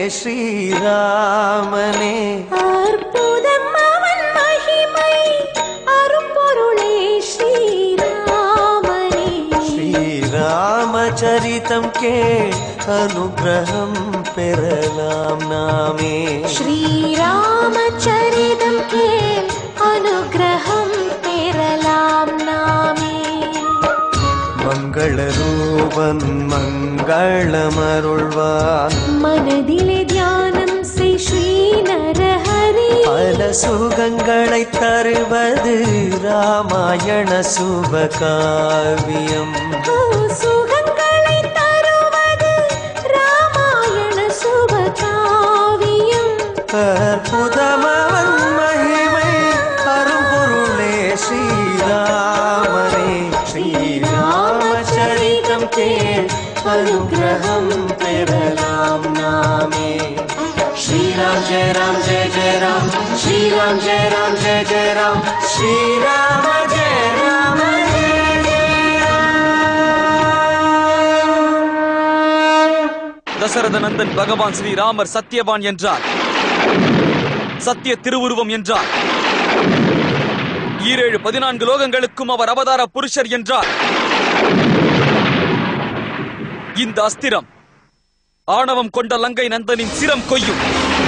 ஸ்ரீராமனே அற்புதம் அவன் மகிமை அரும்பொருளே ஸ்ரீராமனே ஸ்ரீராமச்சரிதம் கேள் அனுகிரகம் பெறலாம் நாமே ஸ்ரீராமச்சரிதம் கேள் அனுகிரகம் பெறலாம் நாமே மங்கள ரூபன் மங்களமருள்வான் மனதிலே தியானம் செய் ஸ்ரீ நரஹரி பல சுகங்களை தருவது ராமாயண சுபகாவியம் சுகங்களை தருவது ராமாயண சுபகாவியம் அற்புதமவன் மகிமை அரும்பொருளே ஸ்ரீராமனே ஸ்ரீராமச்சரிதம் கேள் அனுகிரகம் பெறலாம் நாமே ஸ்ரீராம் ஜெய ராம் ஜெய ஜெய ராம் ஸ்ரீராம் ஜெய ராம் ஜெய ஜெய ராம் ஸ்ரீராம ஜெய ராம ஜெய ஜெய ராம் தசரத நந்தன் பகவான் ஸ்ரீராமர் சத்தியவான் என்றார் சத்திய திருவுருவம் என்றார் ஈரேழு பதினான்கு லோகங்களுக்கும் அவர் அவதார புருஷர் என்றார் இந்த அஸ்திரம் ஆணவம் கொண்ட லங்கை நந்தனின் சிரம் கொய்யும்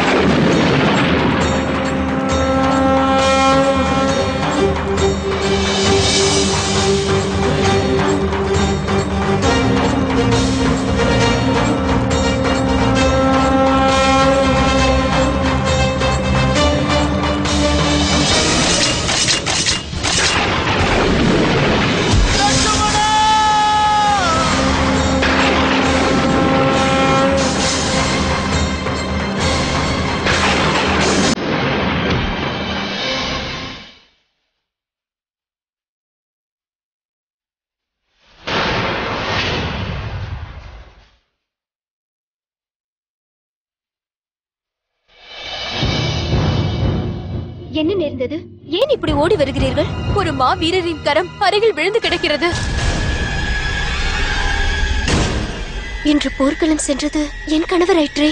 என்ன நேர்ந்தது ஏன் இப்படி ஓடி வருகிறீர்கள் ஒரு மா வீரரின் கரம் அருகில் விழுந்து கிடக்கிறது இன்று போர்க்களம் சென்றது என் கணவராயிற்றே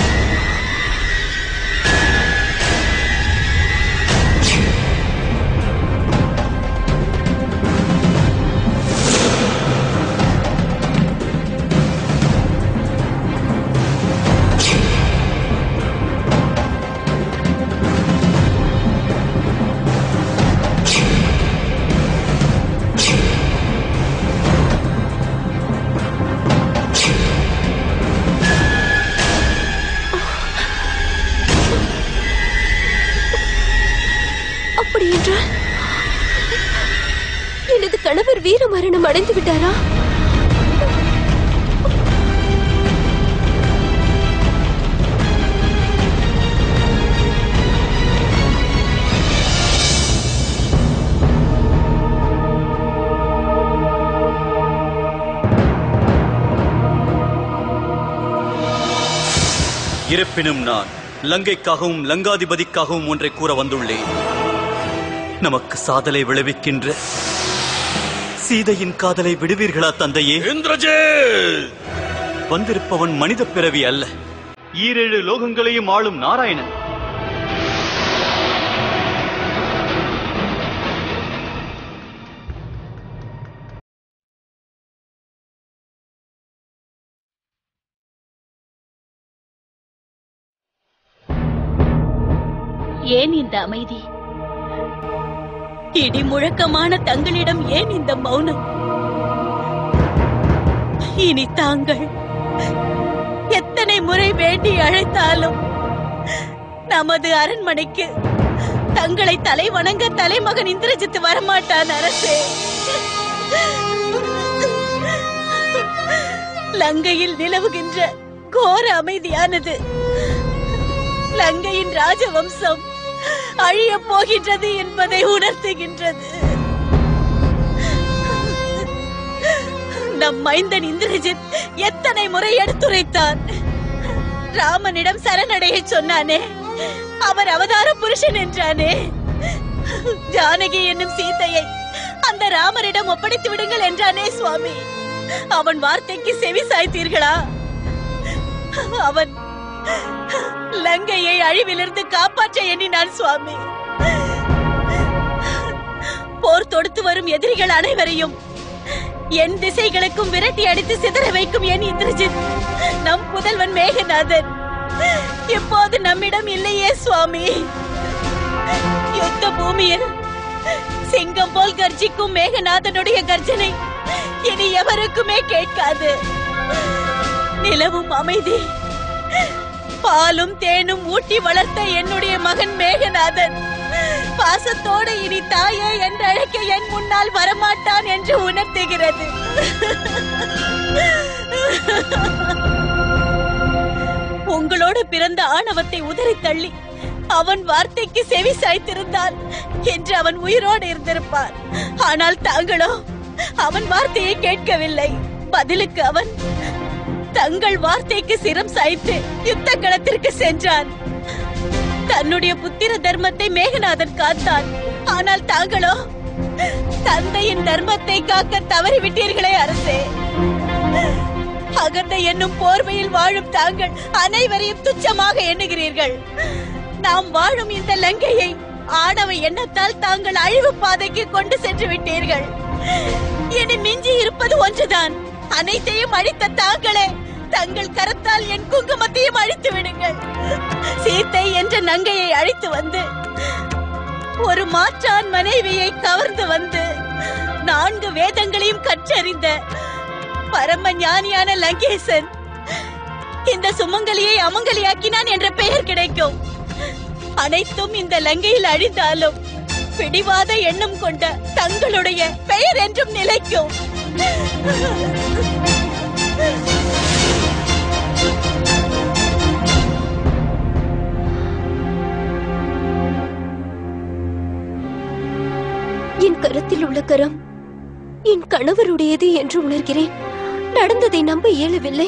அப்படி என்றால் எனது கணவர் வீர மரணம் அடைந்து விட்டாரா இருப்பினும் நான் லங்கைக்காகவும் லங்காதிபதிக்காகவும் ஒன்றை கூற வந்துள்ளேன் நமக்கு சாதலை விளைவிக்கின்ற சீதையின் காதலை விடுவீர்களா தந்தையே இந்திரஜே வந்திருப்பவன் மனித பிறவி அல்ல ஈரேழு லோகங்களையும் ஆளும் நாராயணன் ஏன் இந்த அமைதி இடி முழக்கமான தங்களிடம் ஏன் இந்த மௌனம் இனி தாங்கள் எத்தனை முறை வேண்டி அழைத்தாலும் நமது அரண்மனைக்கு தங்களை தலை வணங்க தலைமகன் இந்திரஜித் வரமாட்டான் அரசே லங்கையில் நிலவுகின்ற கோர அமைதியானது லங்கையின் ராஜவம்சம் அழியப் போகின்றது என்பதை உணர்த்துகின்றது நம் மைந்தன் இந்திரஜித் எத்தனை முறை எடுத்துரைத்தான் ராமனிடம் சரணடைய சொன்னானே அவர் அவதார புருஷன் என்றானே ஜானகி என்னும் சீதையை அந்த ராமரிடம் ஒப்படைத்து விடுங்கள் என்றானே சுவாமி அவன் வார்த்தைக்கு செவி சாய்த்தீர்களா அவன் லங்கையை அழிவிலிருந்து காப்பாற்ற எண்ணினான் சுவாமி போர் தொடுத்து வரும் எதிரிகள் அனைவரையும் என் திசைகளுக்கும் விரட்டி அடித்து சிதற வைக்கும் என் இந்திரஜித் நம் புதல்வன் மேகநாதன் இப்போது நம்மிடம் இல்லையே சுவாமி யுத்த பூமியில் சிங்கம் போல் கர்ஜிக்கும் மேகநாதனுடைய கர்ஜனை இனி எவருக்குமே கேட்காது நிலவும் அமைதி பாலும் தேனும் ஊட்டி வளர்த்த என்னுடைய மகன் மேகநாதன் பாசத்தோடு இனி தாயே என்று அழைக்க என் முன்னால் வரமாட்டான் என்று உணர்த்துகிறது உங்களோடு பிறந்த ஆணவத்தை உதறி தள்ளி அவன் வார்த்தைக்கு செவி சாய்த்திருந்தால் என்று அவன் உயிரோடு இருந்திருப்பான் ஆனால் தாங்களோ அவன் வார்த்தையை கேட்கவில்லை பதிலுக்கு அவன் தங்கள் வார்த்தைக்கு சிரம் சாய்த்து யுத்த களத்திற்கு சென்றான் தன்னுடைய புத்திர தர்மத்தை மேகநாதன் காத்தான் ஆனால் தாங்களோ தந்தையின் தர்மத்தை காக்க தவறிவிட்டீர்களே அரசே அகந்த என்னும் போர்வையில் வாழும் தாங்கள் அனைவரையும் துச்சமாக எண்ணுகிறீர்கள் நாம் வாழும் இந்த லங்கையை ஆணவ எண்ணத்தால் தாங்கள் அழிவு பாதைக்கு கொண்டு சென்று விட்டீர்கள் இனி மிஞ்சி இருப்பது ஒன்றுதான் அனைத்தையும் அழித்த தாங்களே தங்கள் கரத்தால் என் குங்குமத்தையும் அழித்து விடுங்கள் சீத்தை என்ற நங்கையை அழைத்து வந்து ஒரு மாற்றான் மனைவியை கவர்ந்து வந்து நான்கு வேதங்களையும் கற்றறிந்த பரம ஞானியான லங்கேசன் இந்த சுமங்கலியை அமங்கலியாக்கினான் என்ற பெயர் கிடைக்கும் அனைத்தும் இந்த லங்கையில் அழிந்தாலும் பிடிவாத எண்ணம் கொண்ட தங்களுடைய பெயர் என்றும் நிலைக்கும் என் கரத்தில் உள்ள கரம் என் கணவருடையது என்று உணர்கிறேன் நடந்ததை நம்ப இயலவில்லை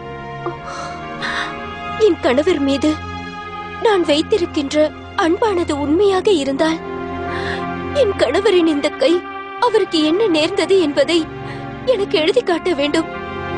என் கணவர் மீது நான் வைத்திருக்கின்ற அன்பானது உண்மையாக இருந்தால் என் கணவரின் இந்த கை அவருக்கு என்ன நேர்ந்தது என்பதை எனக்கு எழுதி காட்ட வேண்டும்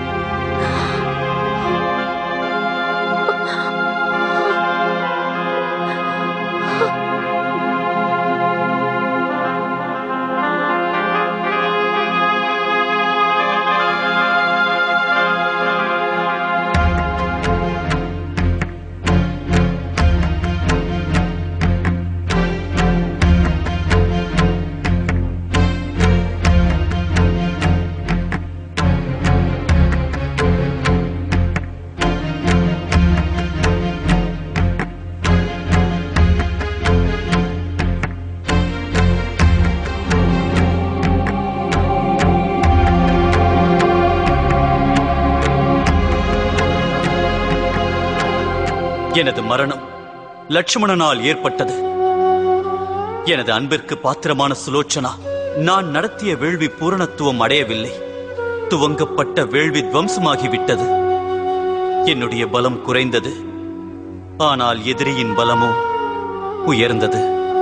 எனது மரணம் லட்சுமணனால் ஏற்பட்டது எனது அன்பிற்கு பாத்திரமான சுலோச்சனா நான் நடத்திய வேள்வி பூரணத்துவம் அடையவில்லை துவங்கப்பட்ட வேள்வி துவம்சமாகிவிட்டது என்னுடைய பலம் குறைந்தது ஆனால் எதிரியின் பலமோ உயர்ந்தது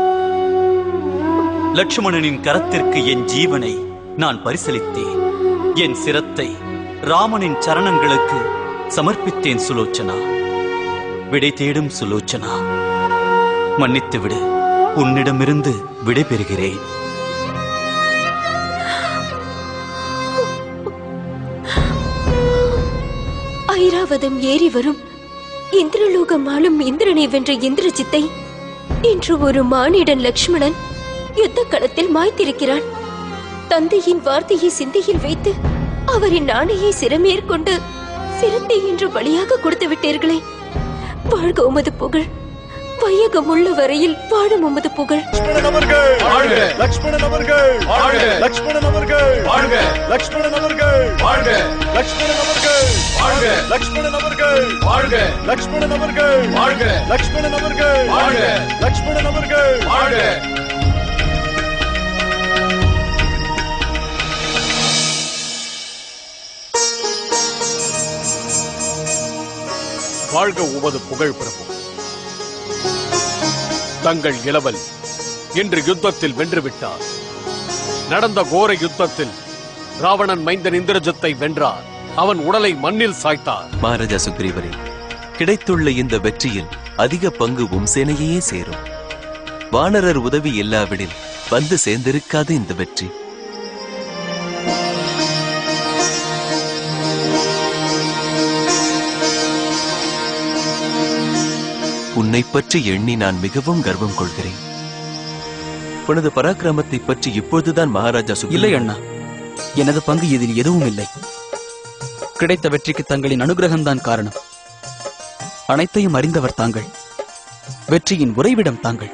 லட்சுமணனின் கரத்திற்கு என் ஜீவனை நான் பரிசளித்தேன் என் சிரத்தை ராமனின் சரணங்களுக்கு சமர்ப்பித்தேன் சுலோச்சனா விடை தேடும் சுலோச்சனா மன்னித்து விடு உன்னிடமிருந்து விடை பெறுகிறேன் ஐராவதம் ஏறி வரும் இந்திரலோகம் ஆளும் இந்திரனை வென்ற இந்திரஜித்தை இன்று ஒரு மானிடன் லக்ஷ்மணன் யுத்த களத்தில் மாய்த்திருக்கிறான் தந்தையின் வார்த்தையை சிந்தையில் வைத்து அவரின் ஆணையை சிரமேற்கொண்டு சிரத்தை என்று பலியாக கொடுத்து விட்டீர்களே வாழ்க உமது புகழ் வையகம் உள்ள வரையில் வாழும் உமது புகழ் லக்ஷ்மணன் அவர்கள் வாழ்க லக்ஷ்மணன் அவர்கள் வாழ்க லக்ஷ்மணன் அவர்கள் வாழ்க லக்ஷ்மணன் அவர்கள் வாழ்க லக்ஷ்மணன் அவர்கள் வாழ்க லக்ஷ்மணன் அவர்கள் வாழ்க லக்ஷ்மணன் அவர்கள் வாழ்க லக்ஷ்மணன் அவர்கள் வாழ்க லக்ஷ்மணன் அவர்கள் வாழ்க வாழ்க உமது புகழ் பிரபு தங்கள் இளவல் இன்று யுத்தத்தில் வென்றுவிட்டார் நடந்த கோர யுத்தத்தில் ராவணன் மைந்தன் இந்திரஜத்தை வென்றார் அவன் உடலை மண்ணில் சாய்த்தார் மகாராஜா சுக்ரீவரே கிடைத்துள்ள இந்த வெற்றியில் அதிக பங்கு உம் சேனையே சேரும் வானரர் உதவி இல்லாவிடில் வந்து சேர்ந்திருக்காது இந்த வெற்றி உன்னை பற்றி எண்ணி நான் மிகவும் கர்வம் கொள்கிறேன் உனது பராக்கிரமத்தை பற்றி இப்பொழுதுதான் மகாராஜா சுக்ரீவன் இல்லை அண்ணா எனது பங்கு இதில் எதுவும் இல்லை கிடைத்த வெற்றிக்கு தங்களின் அனுகிரகம்தான் காரணம் அனைத்தையும் அறிந்தவர் தாங்கள் வெற்றியின் உறைவிடம் தாங்கள்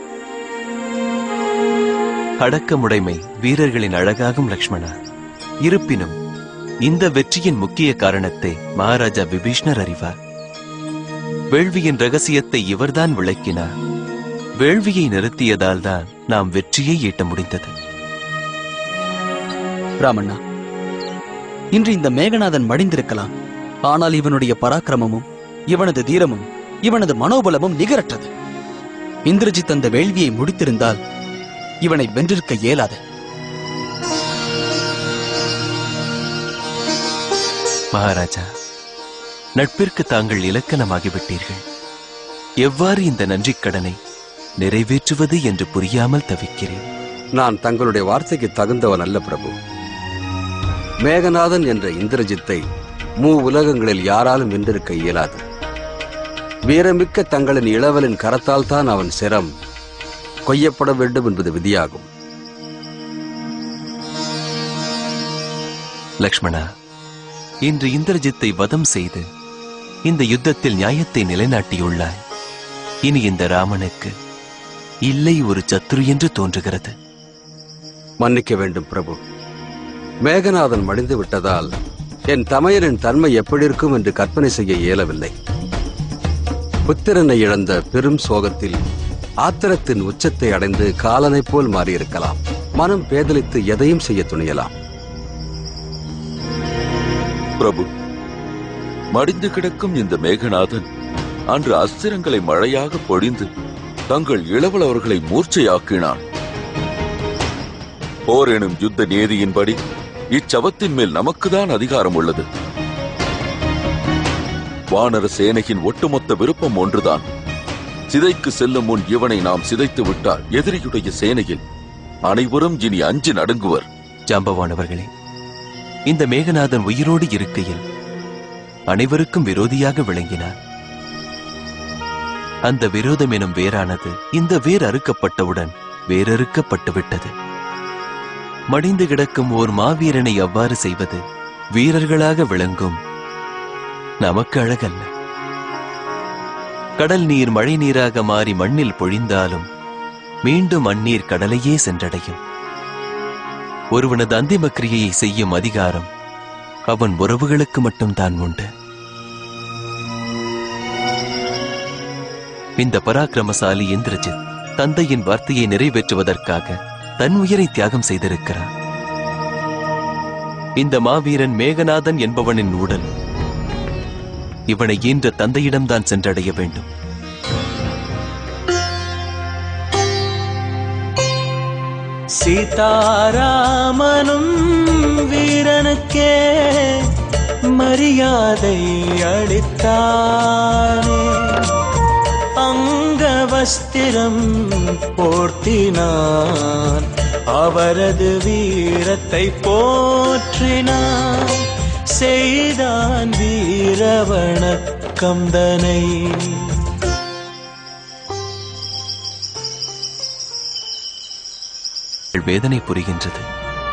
அடக்கமுடைமை வீரர்களின் அழகாகும் லக்ஷ்மணா இருப்பினும் இந்த வெற்றியின் முக்கிய காரணத்தை மகாராஜா விபீஷ்ணர் அறிவார் வேள்வியின் ரகசியத்தை இவர்தான் விளக்கினார் வேள்வியை நிறுத்தியதால் தான் நாம் வெற்றியை ஈட்ட முடிந்தது ராமண்ணா இன்று இந்த மேகநாதன் மடிந்திருக்கலாம் ஆனால் இவனுடைய பராக்கிரமமும் இவனது தீரமும் இவனது மனோபலமும் நிகரற்றது இந்திரஜித் அந்த வேள்வியை முடித்திருந்தால் இவனை வென்றிருக்க இயலாது மகாராஜா நட்பிற்கு தாங்கள் இலக்கணமாகிவிட்டீர்கள் எவ்வாறு இந்த நன்றிக் கடனை நிறைவேற்றுவது என்று புரியாமல் தவிக்கிறேன் நான் தங்களுடைய வார்த்தைக்கு தகுந்தவன் அல்ல பிரபு மேகநாதன் என்ற இந்திரஜித்தை மூ உலகங்களில் யாராலும் வென்றிருக்க இயலாது வீரமிக்க தங்களின் இளவலின் கரத்தால் தான் அவன் சிரம் கொய்யப்பட வேண்டும் என்பது விதியாகும் லக்ஷ்மணா இன்று இந்திரஜித்தை வதம் செய்து இந்த யுத்தத்தில் நியாயத்தை நிலைநாட்டியுள்ளாய் இனி இந்த ராமனுக்கு இல்லை ஒரு சத்ரு என்று தோன்றுகிறது மன்னிக்க வேண்டும் பிரபு மேகநாதன் மடிந்து விட்டதால் என் தமையரின் தன்மை எப்படி இருக்கும் என்று கற்பனை செய்ய இயலவில்லை புத்திரனை இழந்த பெரும் சோகத்தில் ஆத்திரத்தின் உச்சத்தை அடைந்து காலனைப் போல் மாறியிருக்கலாம் மனம் பேதலித்து எதையும் செய்ய துணியலாம் பிரபு மடிந்து கிடக்கும் இந்த மேகநாதன் அன்று அஸ்திரங்களை மழையாக பொழிந்து தங்கள் இளவலவர்களை மூர்ச்சையாக்கினான் போர் எனும் யுத்த நீதியின்படி இச்சவத்தின் மேல் நமக்குதான் அதிகாரம் உள்ளது வானர சேனையின் ஒட்டுமொத்த விருப்பம் ஒன்றுதான் சிதைக்கு செல்லும் முன் இவனை நாம் சிதைத்து விட்டால் எதிரியுடைய சேனையில் அனைவரும் இனி அஞ்சு நடுங்குவர் ஜாம்பவானவர்களே இந்த மேகநாதன் உயிரோடு இருக்கையில் அனைவருக்கும் விரோதியாக விளங்கினார் அந்த விரோதம் எனும் வேரானது இந்த வேர் அறுக்கப்பட்டவுடன் வேரறுக்கப்பட்டு விட்டது மடிந்து கிடக்கும் ஓர் மாவீரனை அவ்வாறு செய்வது வீரர்களாக விளங்கும் நமக்கு அழகல்ல கடல் நீர் மழை நீராக மாறி மண்ணில் பொழிந்தாலும் மீண்டும் அந்நீர் கடலையே சென்றடையும் ஒருவனது அந்திம கிரியையை செய்யும் அதிகாரம் அவன் உறவுகளுக்கு மட்டும்தான் உண்டு இந்த பராக்கிரமசாலி இந்திரஜித் தந்தையின் வார்த்தையை நிறைவேற்றுவதற்காக தன் உயிரை தியாகம் செய்திருக்கிறான் இந்த மாவீரன் மேகநாதன் என்பவனின் உடல் இவனை ஈன்ற தந்தையிடம்தான் சென்றடைய வேண்டும் சீதாராமனும் வீரனுக்கே மரியாதை அளித்தானே அங்கவஸ்திரம் போர்த்தினான் அவரது வீரத்தை போற்றினான் செய்தான் வீரவணக்கம் தனை வேதனை புரிகின்றது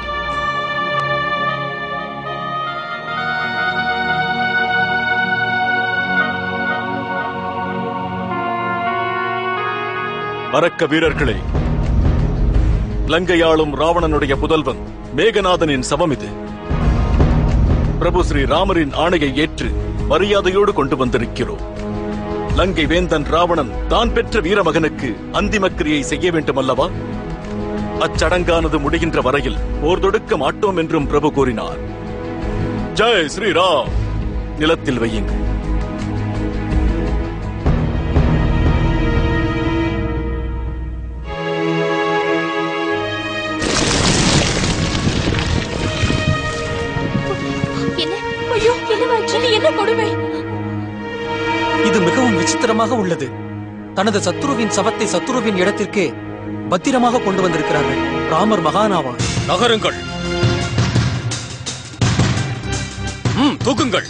அரக்க வீரர்களே லங்கையாளும் ராவணனுடைய புதல்வன் மேகநாதனின் சவம் இது பிரபு ஸ்ரீ ராமரின் ஆணையை ஏற்று மரியாதையோடு கொண்டு வந்திருக்கிறோம் லங்கை வேந்தன் ராவணன் தான் பெற்ற வீரமகனுக்கு அந்திம கிரியை செய்ய வேண்டும் அல்லவா அச்சடங்கானது முடிகின்ற வரையில் போர் தொடுக்க மாட்டோம் என்றும் பிரபு கூறினார் ஜெய் ஸ்ரீராம் நிலத்தில் வையுங்கள் என்ன ஐயோ என்னவாச்சு என்ன கொடுமை பத்திரமாக உள்ளது தனது சத்துருவின் சவத்தை சத்துருவின் இடத்திற்கே பத்திரமாக கொண்டு வந்திருக்கிறார்கள் ராமர் மகானாவார் நகருங்கள் ம் தூக்குங்கள்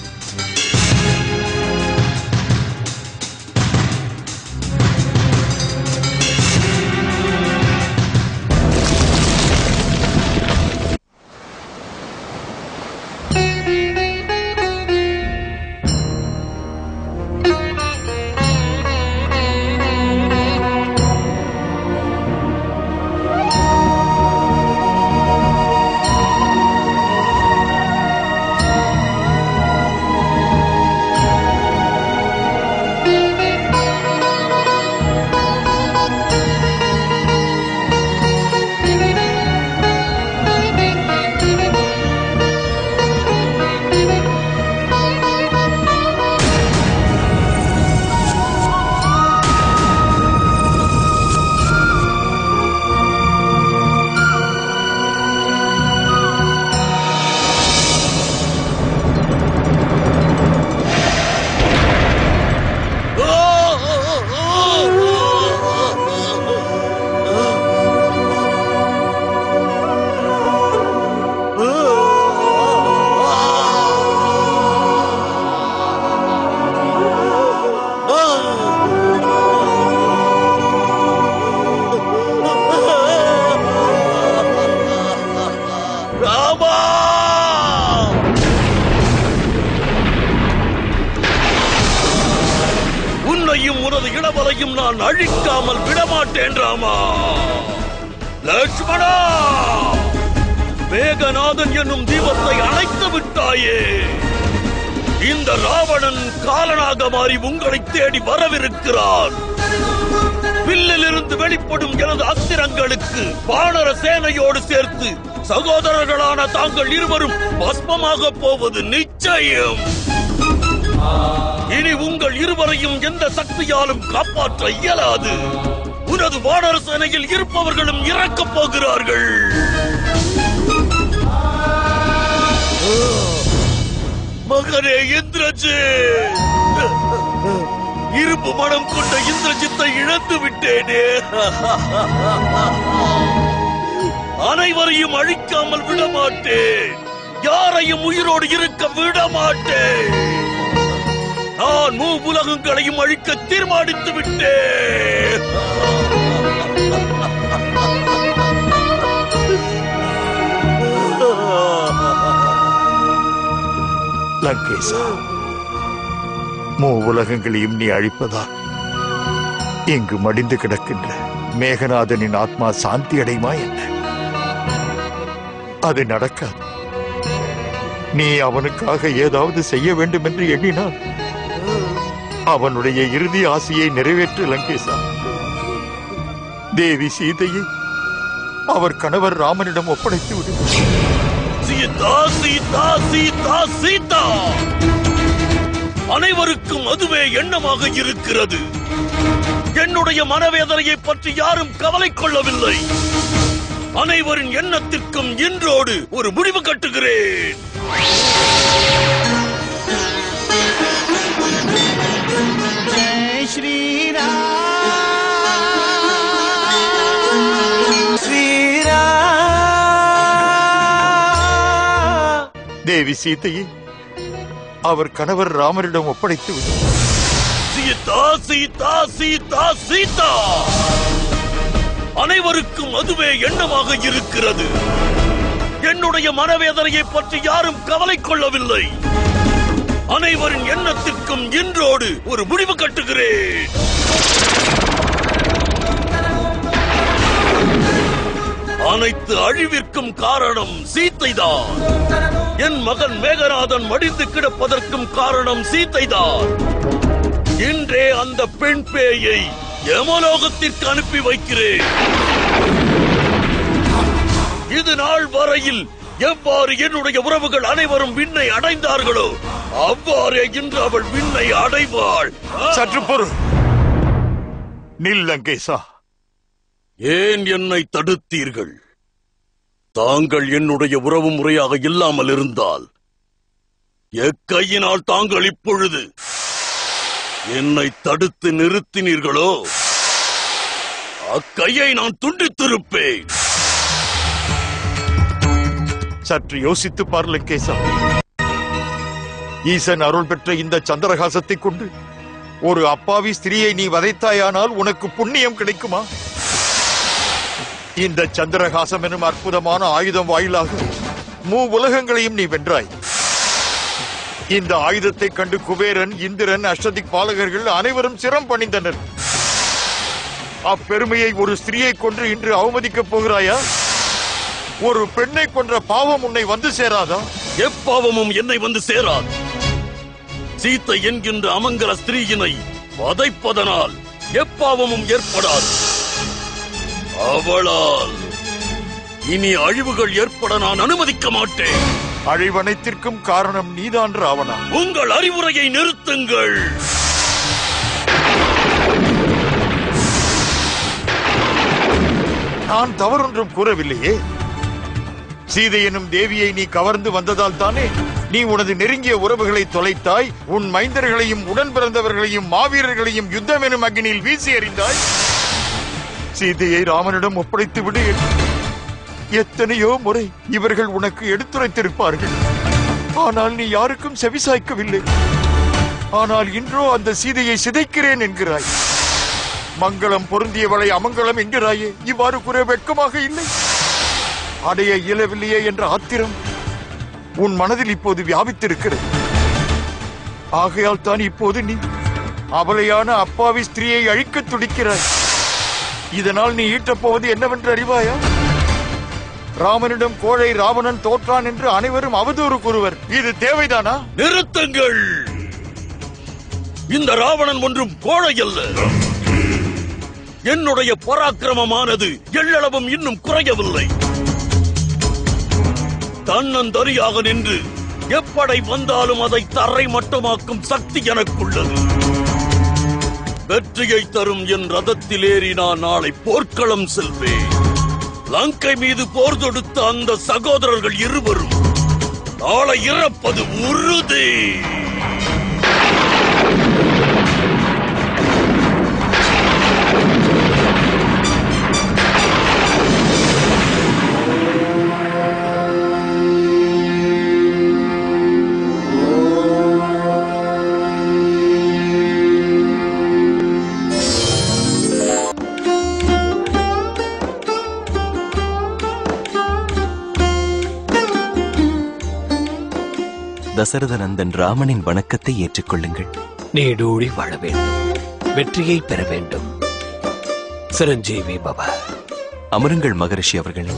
உன்னையும் உனது இளவலையும் நான் அழிக்காமல் விடமாட்டேன் ராமா லட்சுமணா மேகநாதன் என்னும் தீபத்தை அணைத்து விட்டாயே இந்த ராவணன் காலனாக மாறி உங்களை தேடி வரவிருக்கிறான் வில்லிலிருந்து வெளிப்படும் எனது அஸ்திரங்களுக்கு வானர சேனையோடு சேர்த்து சகோதரர்களான தாங்கள் இருவரும் பஸ்மமாக போவது நிச்சயம் இனி உங்கள் இருவரையும் எந்த சக்தியாலும் காப்பாற்ற இயலாது உனது வானர சேனையில் இருப்பவர்களும் இறக்கப் போகிறார்கள் மகனே இந்திரஜித் இருப்பு மனம் கொண்ட இந்திரஜித்தை இழந்து விட்டேனே அனைவரையும் அழிக்காமல் விடமாட்டேன் யாரையும் உயிரோடு இருக்க விடமாட்டேன் நான் மூ உலகங்களையும் அழிக்க தீர்மானித்து விட்டேன் லங்கேசா மூ உலகங்களையும் நீ அழிப்பதா இங்கு மடிந்து கிடக்கின்ற மேகநாதனின் ஆத்மா சாந்தி அடையுமா என்ன அது நடக்காது நீ அவனுக்காக ஏதாவது செய்ய வேண்டும் என்று எண்ணினால் அவனுடைய இறுதி ஆசையை நிறைவேற்று லங்கேசா தேவி சீதையை அவர் கணவர் ராமனிடம் ஒப்படைத்து விடு சீதா சீதா சீதா சீதா அனைவருக்கும் அதுவே எண்ணமாக இருக்கிறது என்னுடைய மனவேதனையை பற்றி யாரும் கவலை கொள்ளவில்லை அனைவரின் எண்ணத்திற்கும் இன்றோடு ஒரு முடிவு கட்டுகிறேன் जय श्री राम श्री தேவி சீதையை அவர் கணவர் ராமரிடம் ஒப்படைத்து விடு சீதா சீதா சீதா சீதா அனைவருக்கும் அதுவே எண்ணமாக இருக்கிறது என்னுடைய மனவேதனையை பற்றி யாரும் கவலை கொள்ளவில்லை அனைவரின் எண்ணத்திற்கும் இன்றோடு ஒரு முடிவு கட்டுகிறேன் அனைத்து அழிவிற்கும் காரணம் சீத்தைதான் என் மகன் மேகநாதன் மடிந்து கிடப்பதற்கும் காரணம் சீத்தைதான் இன்றே அந்த பெண் பேயை யமலோகத்திற்கு அனுப்பி வைக்கிறேன் இது நாள் வரையில் எவ்வாறு என்னுடைய உறவுகள் அனைவரும் விண்ணை அடைந்தார்களோ அவ்வாறே இன்று அவள் விண்ணை அடைவாள் சற்று பொறு நில் லங்கேசா ஏன் என்னை தடுத்தீர்கள் தாங்கள் என்னுடைய உறவு முறையாக இல்லாமல் இருந்தால் எக்கையினால் தாங்கள் இப்பொழுது என்னை தடுத்து நிறுத்தினீர்களோ அக்கையை நான் துண்டித்திருப்பேன் சற்று யோசித்து பார் லங்கேசா ஈசன் அருள் பெற்ற இந்த சந்திரகாசத்தை கொண்டு ஒரு அப்பாவி ஸ்திரியை நீ வதைத்தாயானால் உனக்கு புண்ணியம் கிடைக்குமா இந்த சந்திரகாசம் எனும் அற்புதமான ஆயுதம் வாயிலாக மூ உலகங்களையும் நீ வென்றாய் இந்த ஆயுதத்தை கண்டு குபேரன் இந்திரன் அஷ்டதிக் பாலகர்கள் அனைவரும் சிரம் பணிந்தனர் அப்பெருமையை ஒரு ஸ்திரியை கொன்று இன்று அவமதிக்கப் போகிறாயா ஒரு பெண்ணை கொன்ற பாவம் உன்னை வந்து சேராதா எப்பாவமும் என்னை வந்து சேராது சீத்தை என்கின்ற அமங்கல ஸ்திரீயினை வதைப்பதனால் எப்பாவமும் ஏற்படாது அவளால் இனி அழிவுகள் ஏற்பட நான் அனுமதிக்க மாட்டேன் அழிவனைத்திற்கும் காரணம் நீதான் ராவணா உங்கள் அறிவுரையை நிறுத்துங்கள் நான் தவறொன்றும் கூறவில்லையே சீதை எனும் தேவியை நீ கவர்ந்து வந்ததால் தானே நீ உனது நெருங்கிய உறவுகளை தொலைத்தாய் உன் மைந்தர்களையும் உடன் பிறந்தவர்களையும் மாவீரர்களையும் யுத்தம் எனும் அக்னியில் வீசி எறிந்தாய் சீதையை ராமனிடம் ஒப்படைத்து விடு என்று எத்தனையோ முறை இவர்கள் உனக்கு எடுத்துரைத்திருப்பார்கள் ஆனால் நீ யாருக்கும் செவிசாய்க்கவில்லை ஆனால் இன்றோ அந்த சீதையை சிதைக்கிறேன் என்கிறாய் மங்களம் பொருந்தியவளை அமங்கலம் என்கிறாயே இவ்வாறு கூற வெட்கமாக இல்லை அடைய இயலவில்லையே என்ற ஆத்திரம் உன் மனதில் இப்போது வியாபித்திருக்கிறது ஆகையால் தான் இப்போது நீ அவளையான அப்பாவி ஸ்திரீயை அழிக்கத் துடிக்கிறாய் இதனால் நீ ஈட்டப் போவது என்னவென்று அறிவாயா ராமனிடம் கோழை ராவணன் தோற்றான் என்று அனைவரும் அவதூறு கூறுவர் இது தேவைதானா நிறுத்துங்கள் இந்த ராவணன் ஒன்றும் கோழை அல்ல என்னுடைய பராக்கிரமமானது எள்ளளவும் இன்னும் குறையவில்லை தன்னந்தனியாக நின்று எப்படை வந்தாலும் அதை தரை மட்டமாக்கும் சக்தி எனக்குள்ளது வெற்றியை தரும் என் ரதத்தில் ஏறி நான் நாளை போர்க்களம் செல்வேன் லங்கை மீது போர் தொடுத்த அந்த சகோதரர்கள் இருவரும் நாளை இறப்பது உறுதி தசரத நந்தன் ராமனின் வணக்கத்தை ஏற்றுக்கொள்ளுங்கள் நீடூழி வாழ வேண்டும் வெற்றியை பெற வேண்டும் சிரஞ்சீவி பவ அமருங்கள் மகரிஷி அவர்களே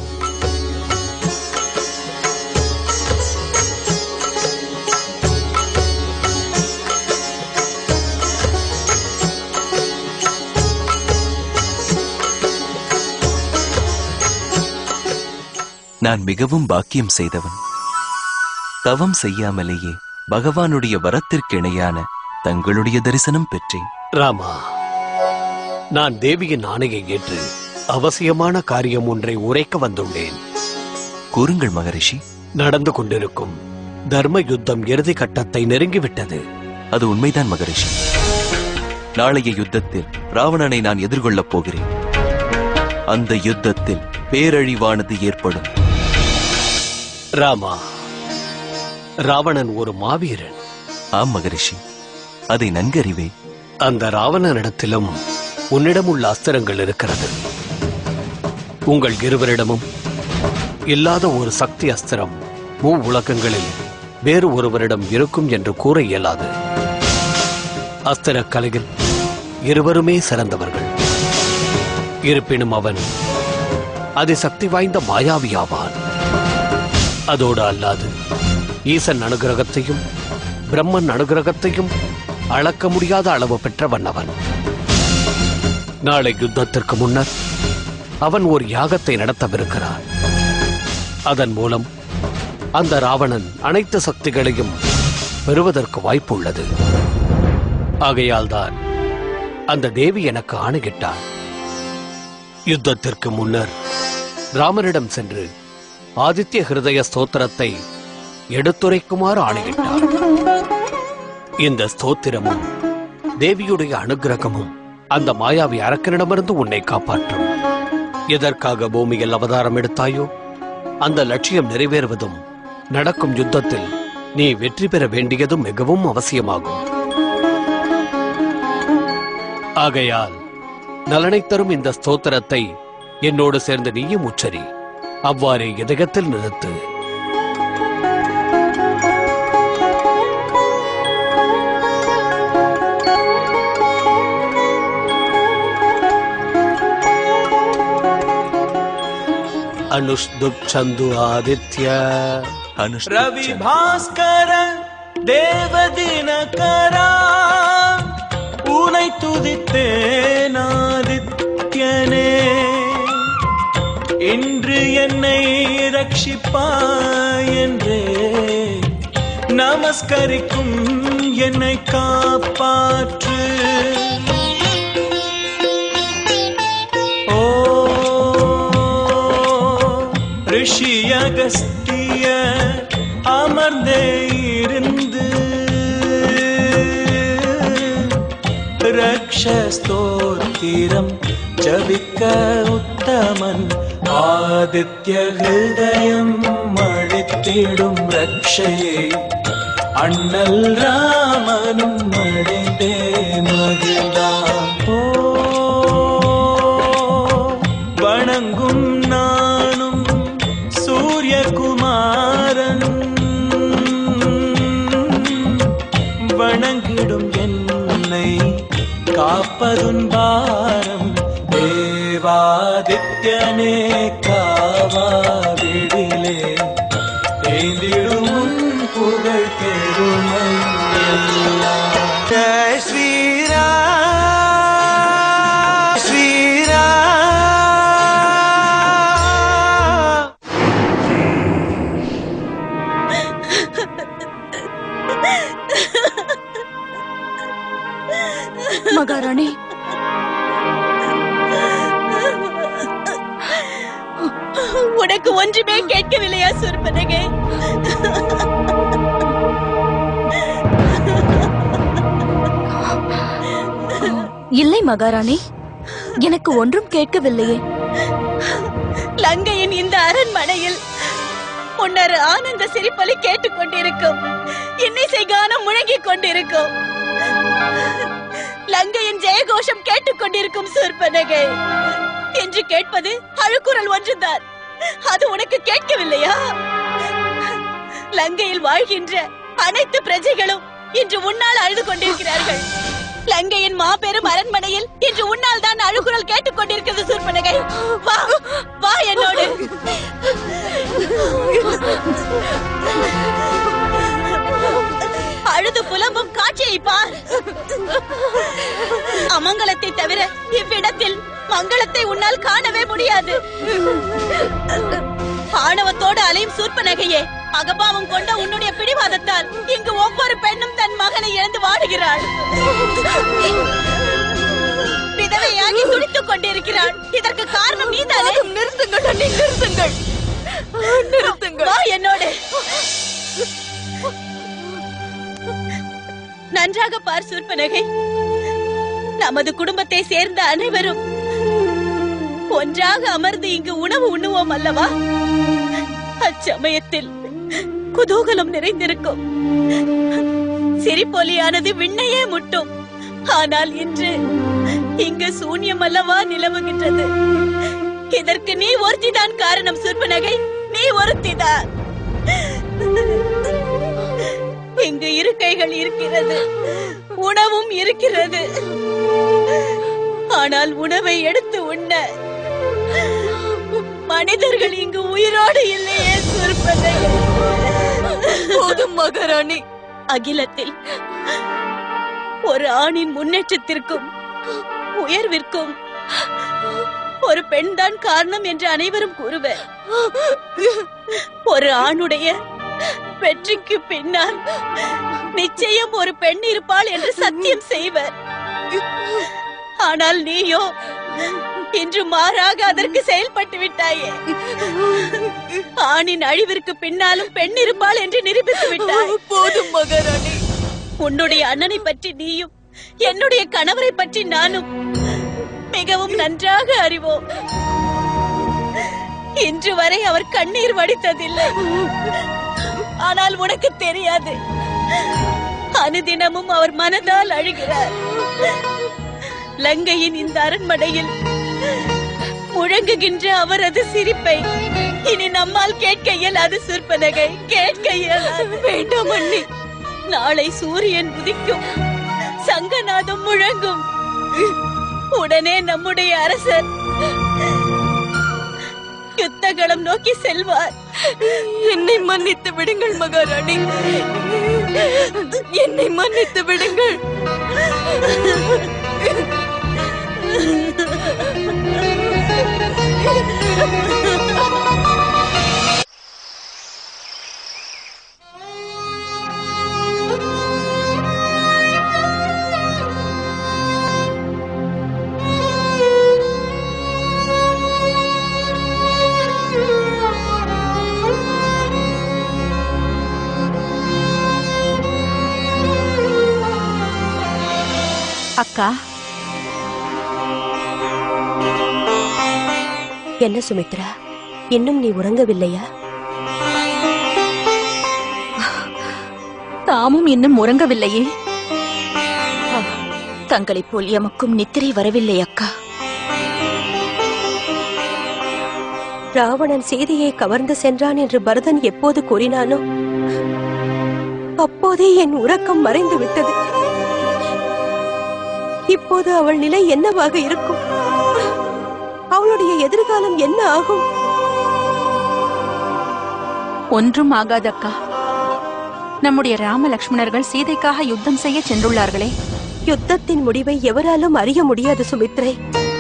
நான் மிகவும் பாக்கியம் செய்தவன் தவம் செய்யாமலேயே பகவானுடைய வரத்திற்கு இணையான தங்களுடைய தரிசனம் பெற்றேன் ராமா நான் தேவியின் ஆணையை ஏற்று அவசியமான காரியம் ஒன்றை உரைக்க வந்துள்ளேன் கூறுங்கள் மகரிஷி நடந்து கொண்டிருக்கும் தர்ம யுத்தம் இறுதி கட்டத்தை நெருங்கிவிட்டது அது உண்மைதான் மகரிஷி நாளைய யுத்தத்தில் ராவணனை நான் எதிர்கொள்ளப் போகிறேன் அந்த யுத்தத்தில் பேரழிவானது ஏற்படும் ராமா ராவணன் ஒரு மாவீரன் ஆம் மகரிஷி அதை நன்கறிவேன் அந்த ராவணனிடத்திலும் உன்னிடம் உள்ள அஸ்திரங்கள் இருக்கிறது உங்கள் இருவரிடமும் இல்லாத ஒரு சக்தி அஸ்திரம் மூ உலகங்களில் வேறு ஒருவரிடம் இருக்கும் என்று கூற இயலாது அஸ்திர கலையில் இருவருமே சிறந்தவர்கள் இருப்பினும் அவன் அதிசக்தி வாய்ந்த மாயாவியாவான் அதோடு அல்லாது ஈசன் அனுகிரகத்தையும் பிரம்மன் அனுகிரகத்தையும் அளக்க முடியாத அளவு பெற்றவன் அவன் நாளை யுத்தத்திற்கு முன்னர் அவன் ஒரு யாகத்தை நடத்தவிருக்கிறான் அதன் மூலம் அந்த ராவணன் அனைத்து சக்திகளையும் பெறுவதற்கு வாய்ப்பு உள்ளது ஆகையால்தான் அந்த தேவி எனக்கு ஆணையிட்டாள் யுத்தத்திற்கு முன்னர் ராமனிடம் சென்று ஆதித்ய ஹிருதய ஸ்தோத்திரத்தை எடுத்துரைக்குமாறு ஆணையிட்டார் இந்த ஸ்தோத்திரமும் தேவியுடைய அனுக்கிரகமும் அந்த மாயாவி அரக்கனிடமிருந்து உன்னை காப்பாற்றும் எதற்காக பூமியில் அவதாரம் எடுத்தாயோ அந்த லட்சியம் நிறைவேறுவதும் நடக்கும் யுத்தத்தில் நீ வெற்றி பெற வேண்டியதும் மிகவும் அவசியமாகும் ஆகையால் நலனை தரும் இந்த ஸ்தோத்திரத்தை என்னோடு சேர்ந்து நீயும் உச்சரி அவ்வாறே இதயத்தில் நிறுத்து அனுஷ்துப் சந்து ஆதித்ய ರವಿ ಭಾಸ್ಕರ தேவதினகர உனை துதித்தேனாதித்யனே இன்று என்னை ரட்சிப்பாய் என்றே நமஸ்கரிக்கும் என்னை காப்பாற்று ஓ ரிஷி அகஸ்திய அமர்ந்தே இருந்து ரக்ஷஸ்தோத்திரம் ஜபிக்க உத்தமன் ஆதித்ய ஹிருதயம் அழித்திடும் ரக்ஷையே அண்ணல் ராமனும் அடைந்தே மகிழ்ந்தான் ஓ வணங்கும் நானும் சூரியகுமாரன் வணங்கிடும் என்னை காப்பதுன் பாரம் தேவாதித்யனே காவாவிடிலே ஏந்திடும் உன் புகழ் பெருமை எல்லாம் ஜெய் ஸ்ரீராம் ஸ்ரீராம் மகாராணி உனக்கு ஒன்றுமே கேட்கவில்லையா சுர்பனகை இல்லை மகாராணி எனக்கு ஒன்றும் கேட்கவில்லையே லங்கையின் இந்த அரண்மனையில் முன்னர் ஆனந்த சிரிப்பலை கேட்டுக் கொண்டிருக்கும் இன்னிசை கானம் முழங்கிக் கொண்டிருக்கும் லங்கையின் ஜெயகோஷம் கேட்டுக் கொண்டிருக்கும் சூர்பனகை என்று கேட்பது அழுக்குரல் ஒன்றுதான் அது உனக்கு கேட்கவில்லையா லங்கையில் வாழ்கின்ற அனைத்து பிரஜைகளும் இன்று உன்னால் அழுது கொண்டிருக்கிறார்கள் லங்கையின் மாபெரும் அரண்மனையில் இன்று உன்னால் தான் அழுகுரல் கேட்டுக் கொண்டிருக்கிறது சூர்பனகை வா வா என்னோடு அழுது புலம்பும் காட்சியை பார் அமங்கலத்தை தவிர இவ்விடத்தில் மங்களத்தை உன்னால் காணவே முடியாது ஆணவத்தோடு அலையும் சூர்பனகையே அகபாவம் கொண்ட உன்னுடைய பிடிவாதத்தால் இங்கு ஒவ்வொரு பெண்ணும் தன் மகனை இழந்து வாடுகிறாள் விதவையாகி துடித்துக் கொண்டிருக்கிறாள் இதற்கு காரணம் நீதானே நிறுத்துங்கள் அண்ணி நிறுத்துங்கள் நிறுத்துங்கள் வா என்னோடு நன்றாக பார் சூர்பனகை நமது குடும்பத்தை சேர்ந்த அனைவரும் ஒன்றாக அமர்ந்து இங்கு உணவு உண்ணுவோம் அல்லவா அச்சமயத்தில் குதூகலம் நிறைந்திருக்கும் சிரிப்பொலியானது விண்ணையே முட்டும் ஆனால் இன்று இங்கு சூன்யம் அல்லவா நிலவுகின்றது இதற்கு நீ ஒருத்திதான் காரணம் சுர்பனகை நீ ஒருத்திதான் இங்கு இருக்கைகள் இருக்கிறது உணவும் இருக்கிறது ஆனால் உணவை எடுத்து உண்ண மனிதர்கள் இங்கு உயிரோடு இல்லையே சுருப்பதை போதும் மகாராணி அகிலத்தில் ஒரு ஆணின் முன்னேற்றத்திற்கும் உயர்விற்கும் ஒரு பெண்தான் காரணம் என்று அனைவரும் கூறுவர் ஒரு ஆணுடைய வெற்றிக்கு பின்னால் நிச்சயம் ஒரு பெண் இருப்பாள் என்று சத்தியம் செய்வர் ஆனால் நீயோ இன்று மாறாக அதற்கு செயல்பட்டு விட்டாயே ஆணின் அழிவிற்கு பின்னாலும் பெண் இருப்பாள் என்று நிரூபித்து விட்டாய் போதும் மகாராணி உன்னுடைய அண்ணனை பற்றி நீயும் என்னுடைய கணவரை பற்றி நானும் மிகவும் நன்றாக அறிவோம் இன்று வரை அவர் கண்ணீர் வடித்ததில்லை ஆனால் உனக்கு தெரியாது அனுதினமும் அவர் மனதால் அழுகிறார் லங்கையின் இந்த அரண்மனையில் முழங்குகின்ற அவரது சிரிப்பை இனி நம்மால் கேட்க இயலாது சிற்பனகை கேட்க இயலாது வேண்டாம் அண்ணி நாளை சூரியன் உதிக்கும் சங்கநாதம் முழங்கும் உடனே நம்முடைய அரசர் யுத்தகளம் நோக்கி செல்வார் என்னை மன்னித்து விடுங்கள் மகாராணி என்னை மன்னித்து விடுங்கள் அக்கா என்ன சுமித்ரா இன்னும் நீ உறங்கவில்லையா தாமும் இன்னும் உறங்கவில்லையே தங்களைப் போல் எமக்கும் நித்திரை வரவில்லை அக்கா ராவணன் சீதையை கவர்ந்து சென்றான் என்று பரதன் எப்போது கூறினானோ அப்போதே என் உறக்கம் மறைந்து விட்டது இப்போது அவள் நிலை என்னவாக இருக்கும் அவளுடைய எதிர்காலம் என்ன ஆகும் ஒன்றும் ஆகாதக்கா நம்முடைய ராம லக்ஷ்மணர்கள் சீதைக்காக யுத்தம் செய்ய சென்றுள்ளார்களே யுத்தத்தின் முடிவை எவராலும் அறிய முடியாது சுமித்ரை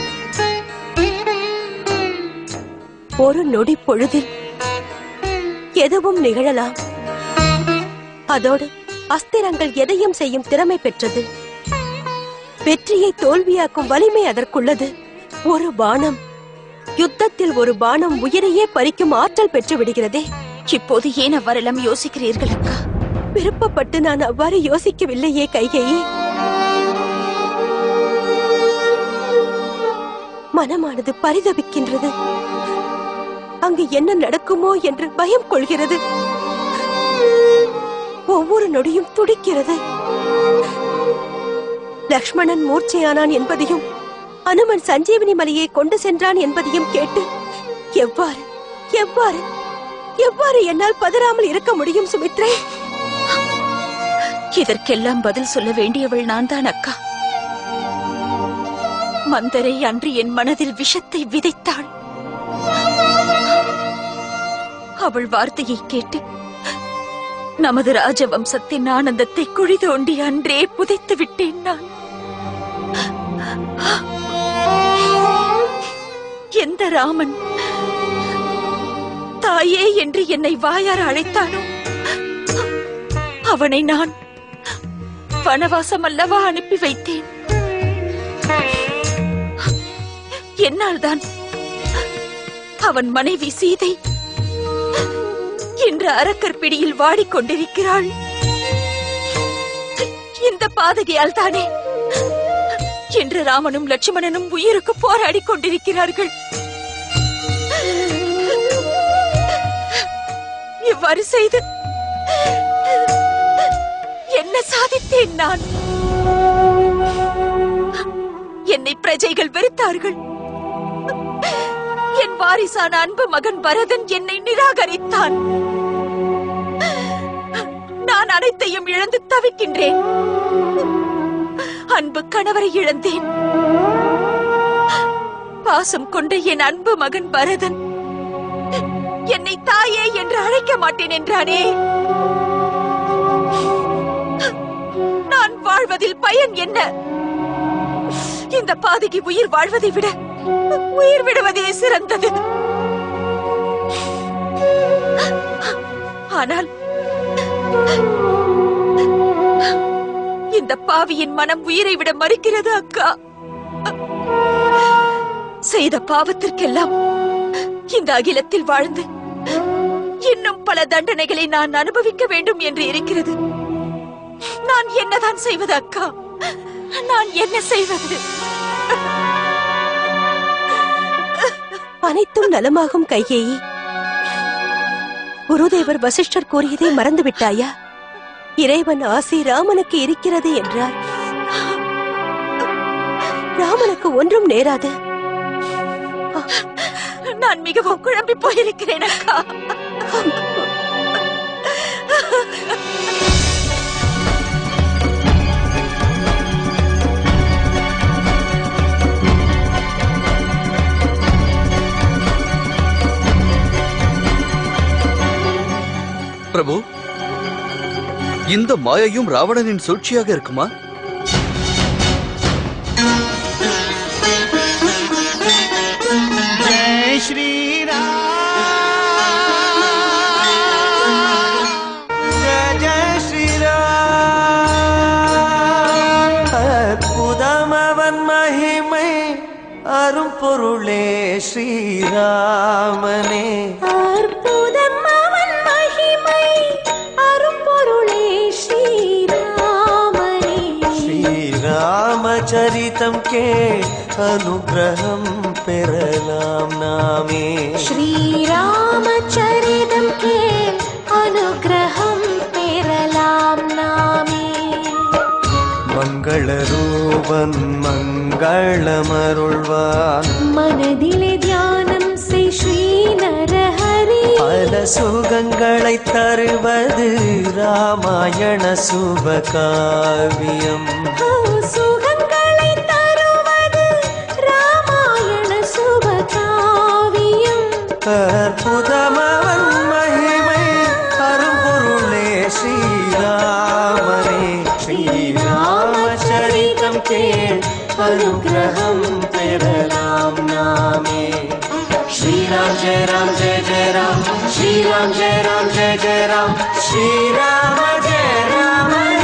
ஒரு நொடி பொழுதில் எதுவும் நிகழலாம் அதோடு அஸ்திரங்கள் எதையும் செய்யும் திறமை பெற்றது வெற்றியை தோல்வியாக்கும் வலிமை அதற்குள்ளது ஒரு பானம் யுத்தத்தில் ஒரு பானம் உயிரையே பறிக்கும் ஆற்றல் பெற்று விடுகிறதே இப்போது ஏன் அவ்வாறெல்லாம் யோசிக்கிறீர்கள் அக்கா விருப்பப்பட்டு நான் அவ்வாறு யோசிக்கவில்லையே கைகையே மனமானது பரிதபிக்கின்றது அங்கு என்ன நடக்குமோ என்று பயம் கொள்கிறது ஒவ்வொரு நொடியும் துடிக்கிறது லக்ஷ்மணன் மூர்ச்சையானான் என்பதையும் அனுமன் சஞ்சீவனி மலையை கொண்டு சென்றான் என்பதையும் கேட்டு எவ்வாறு எவ்வாறு எவ்வாறு என்னால் பதறாமல் இருக்க முடியும் சுமித்ரே இதற்கெல்லாம் பதில் சொல்ல வேண்டியவள் நான் தான் அக்கா மந்தரை அன்று என் மனதில் விஷத்தை விதைத்தாள் அவள் வார்த்தையை கேட்டு நமது ராஜவம்சத்தின் ஆனந்தத்தை குழி தோண்டி அன்றே புதைத்து விட்டேன் நான் எந்த ராமன் தாயே என்று என்னை வாயார அழைத்தானோ அவனை நான் வனவாசம் அல்லவா அனுப்பி வைத்தேன் என்னால்தான் அவன் மனைவி சீதை இன்று அரக்கர் பிடியில் வாடிக்கொண்டிருக்கிறாள் இந்த பாதகையால் தானே என்று ராமனும் லட்சுமணனும் உயிருக்கு போராடிக் கொண்டிருக்கிறார்கள் இவ்வாறு செய்து என்ன சாதித்தேன் நான் என்னை பிரஜைகள் வெறுத்தார்கள் என் வாரிசான அன்பு மகன் பரதன் என்னை நிராகரித்தான் நான் அனைத்தையும் இழந்து தவிக்கின்றேன் அன்பு கணவரை இழந்தேன் பாசம் கொண்ட என் அன்பு மகன் பரதன் என்னை தாயே என்று அழைக்க மாட்டேன் என்றானே நான் வாழ்வதில் பயன் என்ன இந்த பாதகி உயிர் வாழ்வதை விட உயிர் விடுவதே சிறந்தது ஆனால் இந்த பாவியின் மனம் உயிரை விட மறுக்கிறது அக்கா செய்த பாவத்திற்கெல்லாம் இந்த அகிலத்தில் வாழ்ந்து இன்னும் பல தண்டனைகளை நான் அனுபவிக்க வேண்டும் என்று இருக்கிறது நான் என்னதான் செய்வது அக்கா நான் என்ன செய்வது அனைத்தும் நலமாகும் கையேயி குருதேவர் வசிஷ்டர் கூறியதை மறந்து விட்டாயா இறைவன் ஆசி ராமனுக்கு இருக்கிறது என்றார் ராமனுக்கு ஒன்றும் நேராது நான் மிகவும் குழம்பி போயிருக்கிறேன் அக்கா பிரபு இந்த மாயையும் ராவணனின் சூழ்ச்சியாக இருக்குமா जय श्री राम जय जय श्री ராம் அற்புதம் அவன் மகிமை அரும் பொருளே ஸ்ரீராமனே அற்புதம் அவன் மகிமை அரும்பொருளே ஸ்ரீராமனே ஸ்ரீராமச்சரிதம் கே அனுகிரகம் பெறலாம் நாமே ஸ்ரீராமச்சரிதம் கேள் அனுகிரகம் பெறலாம் நாமே மங்களரூபன் மங்களமருள்வான் மனதிலே தியானம் செய் ஸ்ரீ நரஹரி பல சுகங்களை தருவது ராமாயண சுபகாவியம் சுகங்களை தருவது ராமாயண சுபகாவியம் அற்புதமவன் மகிமை அரும்பொருளே ஸ்ரீராமனே ஸ்ரீராமச்சரிதம் கேள் அனுகிரகம் பெறலாம் நாமே ஸ்ரீராம் ஜெய ராம் ஜெய ஜெய ராம் ஸ்ரீராம் ஜெய ராம் ஜெய ஜெய ராம் ஸ்ரீராம ஜெய ராம